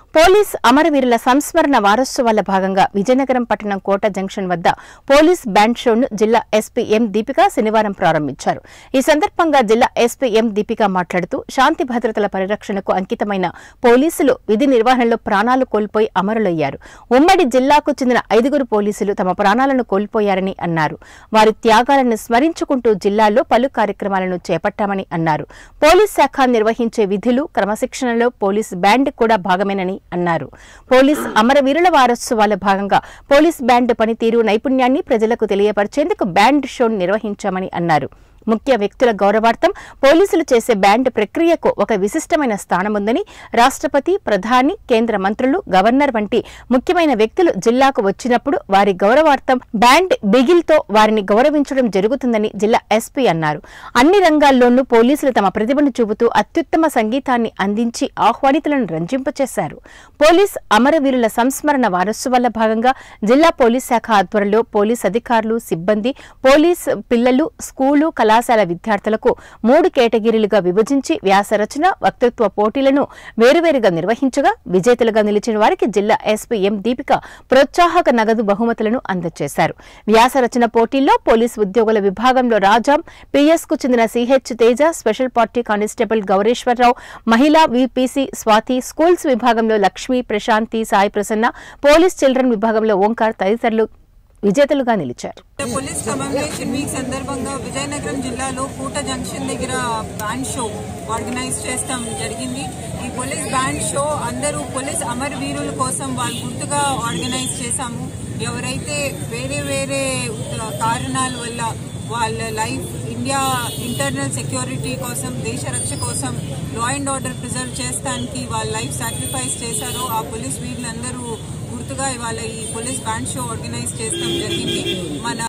police అమరవీరుల సంస్మరణ వారోత్సవాల భాగంగా విజయనగరం పట్టణం కోట జంక్షన్ వద్ద పోలీస్ బ్యాండ్ షోను జిల్లా ఎస్పీ ఎం దీపిక శనివారం ప్రారంభించారు ఈ సందర్భంగా జిల్లా ఎస్పీ ఎం దీపిక మాట్లాడుతూ శాంతి భద్రతల పరిరక్షణకు అంకితమైన పోలీసులు విధి నిర్వహణలో ప్రాణాలు కోల్పోయి అమరులయ్యారు ఉమ్మడి జిల్లాకు చెందిన ఐదుగురు పోలీసులు తమ ప్రాణాలను కోల్పోయారని అన్నారు వారి త్యాగాలను స్మరించుకుంటూ జిల్లాలో పలు కార్యక్రమాలను చేపట్టామని అన్నారు పోలీస్ శాఖ నిర్వహించే విధులు క్రమశిక్షణలో పోలీస్ బ్యాండ్ కూడా భాగమేనని అన్నారు పోలీస్ అమరవీరుల వారోత్సవాల భాగంగా పోలీస్ బ్యాండ్ పనితీరు నైపుణ్యాన్ని ప్రజలకు తెలియపరిచేందుకు బ్యాండ్ షోను నిర్వహించామని అన్నారు ముఖ్య వ్యక్తుల గౌరవార్థం పోలీసులు చేసే బ్యాండ్ ప్రక్రియకు ఒక విశిష్టమైన స్థానముందని రాష్ట్రపతి ప్రధాని కేంద్ర మంత్రులు గవర్నర్ వంటి ముఖ్యమైన వ్యక్తులు జిల్లాకు వచ్చినప్పుడు వారి గౌరవార్థం బ్యాండ్ బిగిల్తో వారిని గౌరవించడం జరుగుతుందని జిల్లా ఎస్పీ అన్నారు అన్ని రంగాల్లోనూ పోలీసులు తమ ప్రతిభను చూపుతూ అత్యుత్తమ సంగీతాన్ని అందించి ఆహ్వానితులను రంజింపచేశారు పోలీస్ అమరవీరుల సంస్మరణ వారోత్సవాల భాగంగా జిల్లా పోలీస్ శాఖ ఆధ్వర్యంలో పోలీస్ అధికారులు సిబ్బంది పోలీస్ పిల్లలు స్కూలు కళాశాల విద్యార్థులకు మూడు కేటగిరీలుగా విభజించి వ్యాసరచన వక్తృత్వ పోటీలను వేరువేరుగా నిర్వహించగా విజేతలుగా నిలిచిన వారికి జిల్లా ఎస్పీ ఎం దీపిక ప్రోత్సాహక నగదు బహుమతులను అందజేశారు వ్యాసరచన పోటీల్లో పోలీసు ఉద్యోగుల విభాగంలో రాజాం పిఎస్ కు చెందిన CH Teja special party constable Gaureswararao మహిళా విపిసి స్వాతి స్కూల్స్ విభాగంలో లక్ష్మి ప్రశాంతి సాయి ప్రసన్న పోలీస్ చిల్డ్రన్ విభాగంలో ఓంకార్ తదితరులు విజేతలుగా నిలిచారు పోలీస్ కమమేషన్ వీక్ సందర్భంగా విజయనగరం జిల్లాలో కూట జంక్షన్ దగ్గర బ్యాండ్ షో ఆర్గనైజ్ చేస్తాం జరిగింది ఈ పోలీస్ బ్యాండ్ షో అందరూ పోలీస్ అమర వీరుల కోసం వాళ్ళ గుర్తుగా ఆర్గనైజ్ చేశాము ఎవరైతే వేరే వేరే కారణాల వల్ల వాళ్ళ లైఫ్ ఇండియా ఇంటర్నల్ సెక్యూరిటీ కోసం దేశ రక్ష కోసం లా అండ్ ఆర్డర్ ప్రిజర్వ్ చేస్తానికి వాళ్ళ లైఫ్ సాక్రిఫైస్ చేశారో ఆ పోలీస్ వీరులందరూ గుర్తుగా ఇవాళ ఈ పోలీస్ బ్యాండ్ షో ఆర్గనైజ్ చేస్తాం జరిగింది మన